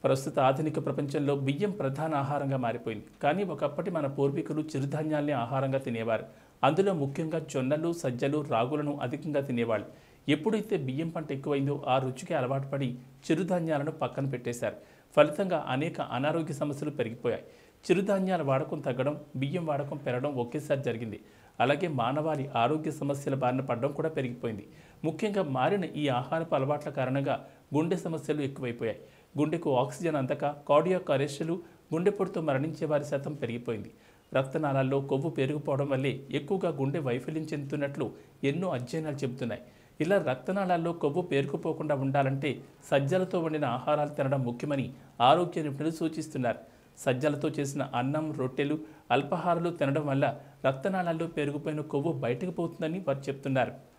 ప్రస్తుత ఆధునిక ప్రపంచంలో బియ్యం ప్రధాన ఆహారంగా మారిపోయింది కానీ ఒకప్పటి మన పూర్వీకులు చిరుధాన్యాల్ని ఆహారంగా తినేవారు అందులో ముఖ్యంగా జొన్నలు సజ్జలు రాగులను అధికంగా తినేవాళ్ళు ఎప్పుడైతే బియ్యం పంట ఎక్కువైందో ఆ రుచికి అలవాటు పడి చిరుధాన్యాలను పక్కన పెట్టేశారు ఫలితంగా అనేక అనారోగ్య సమస్యలు పెరిగిపోయాయి చిరుధాన్యాల వాడకం తగ్గడం బియ్యం వాడకం పెరగడం ఒకేసారి జరిగింది అలాగే మానవాళి ఆరోగ్య సమస్యల బారిన పడడం కూడా పెరిగిపోయింది ముఖ్యంగా మారిన ఈ ఆహారపు అలవాట్ల కారణంగా గుండె సమస్యలు ఎక్కువైపోయాయి గుండెకు ఆక్సిజన్ అందక కార్డియాక్ అరెస్టులు గుండెపోటుతో మరణించే వారి శాతం పెరిగిపోయింది రక్తనాళాల్లో కొవ్వు పెరిగిపోవడం వల్లే ఎక్కువగా గుండె వైఫల్యం చెందుతున్నట్లు ఎన్నో అధ్యయనాలు చెబుతున్నాయి ఇలా రక్తనాళాల్లో కొవ్వు పేరుకుపోకుండా ఉండాలంటే సజ్జలతో వండిన ఆహారాలు తినడం ముఖ్యమని ఆరోగ్య నిపుణులు సూచిస్తున్నారు సజ్జలతో చేసిన అన్నం రొట్టెలు అల్పాహారాలు తినడం వల్ల రక్తనాళాల్లో పెరిగిపోయిన కొవ్వు బయటకు పోతుందని వారు చెప్తున్నారు